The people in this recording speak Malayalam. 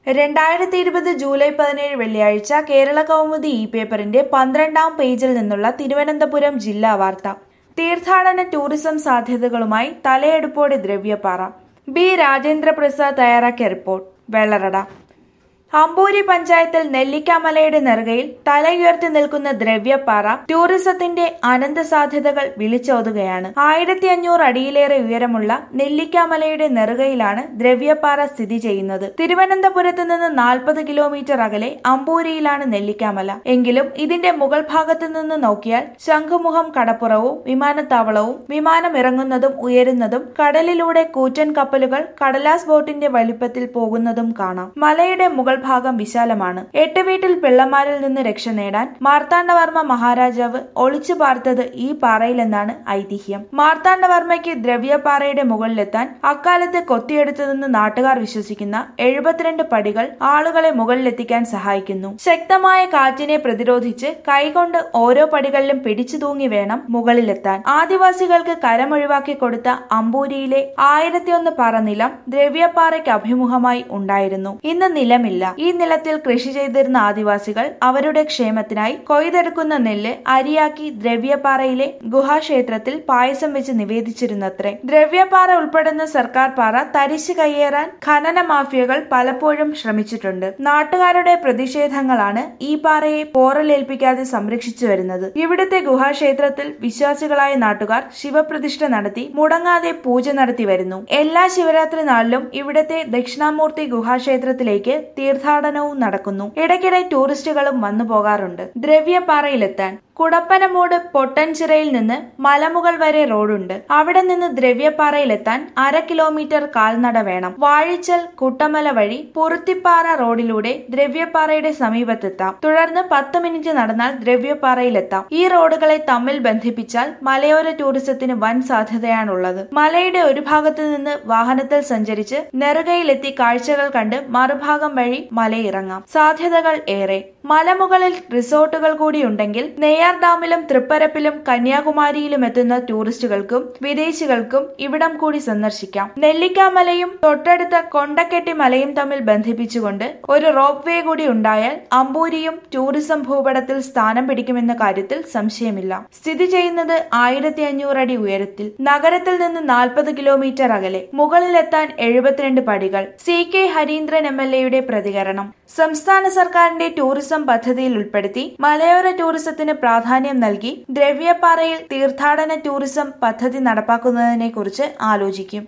രണ്ടായിരത്തി ഇരുപത് ജൂലൈ പതിനേഴ് വെള്ളിയാഴ്ച കേരള കൗമുദി ഇ പേപ്പറിന്റെ പന്ത്രണ്ടാം പേജിൽ നിന്നുള്ള തിരുവനന്തപുരം ജില്ലാ വാർത്ത തീർത്ഥാടന ടൂറിസം സാധ്യതകളുമായി തലയെടുപ്പോടെ ദ്രവ്യപ്പാറ ബി രാജേന്ദ്ര പ്രസാദ് തയ്യാറാക്കിയ റിപ്പോർട്ട് വെള്ളറട അമ്പൂരി പഞ്ചായത്തിൽ നെല്ലിക്കാമലയുടെ നെറുകയിൽ തലയുയർത്തി നിൽക്കുന്ന ദ്രവ്യപ്പാറ ടൂറിസത്തിന്റെ അനന്ത സാധ്യതകൾ വിളിച്ചോതുകയാണ് ആയിരത്തി അഞ്ഞൂറ് അടിയിലേറെ ഉയരമുള്ള നെല്ലിക്കാമലയുടെ നെറുകയിലാണ് ദ്രവ്യപ്പാറ സ്ഥിതി ചെയ്യുന്നത് തിരുവനന്തപുരത്ത് നിന്ന് നാൽപ്പത് കിലോമീറ്റർ അകലെ അമ്പൂരിയിലാണ് നെല്ലിക്കാമല എങ്കിലും ഇതിന്റെ മുകൾ ഭാഗത്തു നിന്ന് നോക്കിയാൽ ശംഖുമുഖം കടപ്പുറവും വിമാനത്താവളവും വിമാനം ഇറങ്ങുന്നതും ഉയരുന്നതും കടലിലൂടെ കൂറ്റൻ കപ്പലുകൾ കടലാസ് ബോട്ടിന്റെ വലിപ്പത്തിൽ പോകുന്നതും കാണാം മലയുടെ മുകൾ ഭാഗം വിശാലമാണ് എട്ട് വീട്ടിൽ പിള്ളമാരിൽ നിന്ന് രക്ഷ നേടാൻ മാർത്താണ്ഡവർമ്മ മഹാരാജാവ് ഒളിച്ചു പാർത്തത് ഈ പാറയിലെന്നാണ് ഐതിഹ്യം മാർത്താണ്ഡവർമ്മയ്ക്ക് ദ്രവ്യപാറയുടെ മുകളിലെത്താൻ അക്കാലത്ത് കൊത്തിയെടുത്തതെന്ന് നാട്ടുകാർ വിശ്വസിക്കുന്ന എഴുപത്തിരണ്ട് പടികൾ ആളുകളെ മുകളിലെത്തിക്കാൻ സഹായിക്കുന്നു ശക്തമായ കാറ്റിനെ പ്രതിരോധിച്ച് കൈകൊണ്ട് ഓരോ പടികളിലും പിടിച്ചു തൂങ്ങി വേണം മുകളിലെത്താൻ ആദിവാസികൾക്ക് കരമൊഴിവാക്കി കൊടുത്ത അമ്പൂരിയിലെ ആയിരത്തിയൊന്ന് പറ നിലം ദ്രവ്യപ്പാറയ്ക്ക് അഭിമുഖമായി ഉണ്ടായിരുന്നു ഇന്ന് നിലമില്ല ഈ നിലത്തിൽ കൃഷി ചെയ്തിരുന്ന ആദിവാസികൾ അവരുടെ ക്ഷേമത്തിനായി കൊയ്തെടുക്കുന്ന നെല്ല് അരിയാക്കി ദ്രവ്യപ്പാറയിലെ ഗുഹാക്ഷേത്രത്തിൽ പായസം വെച്ച് നിവേദിച്ചിരുന്നത്രേ ദ്രവ്യപ്പാറ ഉൾപ്പെടുന്ന സർക്കാർ പാറ തരിശു കയ്യേറാൻ ഖനന മാഫിയകൾ പലപ്പോഴും ശ്രമിച്ചിട്ടുണ്ട് നാട്ടുകാരുടെ പ്രതിഷേധങ്ങളാണ് ഈ പാറയെ പോറലേൽപ്പിക്കാതെ സംരക്ഷിച്ചു വരുന്നത് ഇവിടുത്തെ ഗുഹാക്ഷേത്രത്തിൽ വിശ്വാസികളായ നാട്ടുകാർ ശിവപ്രതിഷ്ഠ നടത്തി മുടങ്ങാതെ പൂജ നടത്തി വരുന്നു എല്ലാ ശിവരാത്രി നാളിലും ഇവിടത്തെ ദക്ഷിണാമൂർത്തി ഗുഹാക്ഷേത്രത്തിലേക്ക് തീർത്ഥാടനവും നടക്കുന്നു ഇടയ്ക്കിടെ ടൂറിസ്റ്റുകളും വന്നു പോകാറുണ്ട് ദ്രവ്യപ്പാറയിലെത്താൻ കുടപ്പനമൂട് പൊട്ടൻചിറയിൽ നിന്ന് മലമുകൾ വരെ റോഡുണ്ട് അവിടെ നിന്ന് ദ്രവ്യപ്പാറയിലെത്താൻ അര കിലോമീറ്റർ കാൽനട വേണം വാഴിച്ചൽ കുട്ടമല വഴി പുറുത്തിപ്പാറ റോഡിലൂടെ ദ്രവ്യപ്പാറയുടെ സമീപത്തെത്താം തുടർന്ന് പത്ത് മിനിറ്റ് നടന്നാൽ ദ്രവ്യപ്പാറയിലെത്താം ഈ റോഡുകളെ തമ്മിൽ ബന്ധിപ്പിച്ചാൽ മലയോര ടൂറിസത്തിന് വൻ സാധ്യതയാണുള്ളത് മലയുടെ ഒരു ഭാഗത്തു നിന്ന് വാഹനത്തിൽ സഞ്ചരിച്ച് നെറുകയിലെത്തി കാഴ്ചകൾ കണ്ട് മറുഭാഗം വഴി മലയിറങ്ങാം സാധ്യതകൾ ഏറെ മലമുകളിൽ റിസോർട്ടുകൾ കൂടിയുണ്ടെങ്കിൽ നെയ്യാർ ഡാമിലും തൃപ്പരപ്പിലും കന്യാകുമാരിയിലും എത്തുന്ന ടൂറിസ്റ്റുകൾക്കും വിദേശികൾക്കും ഇവിടം കൂടി സന്ദർശിക്കാം നെല്ലിക്കാമലയും തൊട്ടടുത്ത കൊണ്ടക്കെട്ടി മലയും തമ്മിൽ ബന്ധിപ്പിച്ചുകൊണ്ട് ഒരു റോപ്പ് വേ കൂടി ഉണ്ടായാൽ അമ്പൂരിയും ടൂറിസം ഭൂപടത്തിൽ സ്ഥാനം പിടിക്കുമെന്ന കാര്യത്തിൽ സംശയമില്ല സ്ഥിതി ചെയ്യുന്നത് ആയിരത്തി അഞ്ഞൂറ് അടി ഉയരത്തിൽ നഗരത്തിൽ നിന്ന് നാൽപ്പത് കിലോമീറ്റർ അകലെ മുകളിലെത്താൻ എഴുപത്തിരണ്ട് പടികൾ C K Harindran M L എയുടെ പ്രതികരണം സംസ്ഥാന സർക്കാരിന്റെ ടൂറിസം പദ്ധതിയിൽ ഉൾപ്പെടുത്തി മലയോര ടൂറിസത്തിന് പ്രാധാന്യം നൽകി ദ്രവ്യപ്പാറയിൽ തീർത്ഥാടന ടൂറിസം പദ്ധതി നടപ്പാക്കുന്നതിനെ കുറിച്ച് ആലോചിക്കും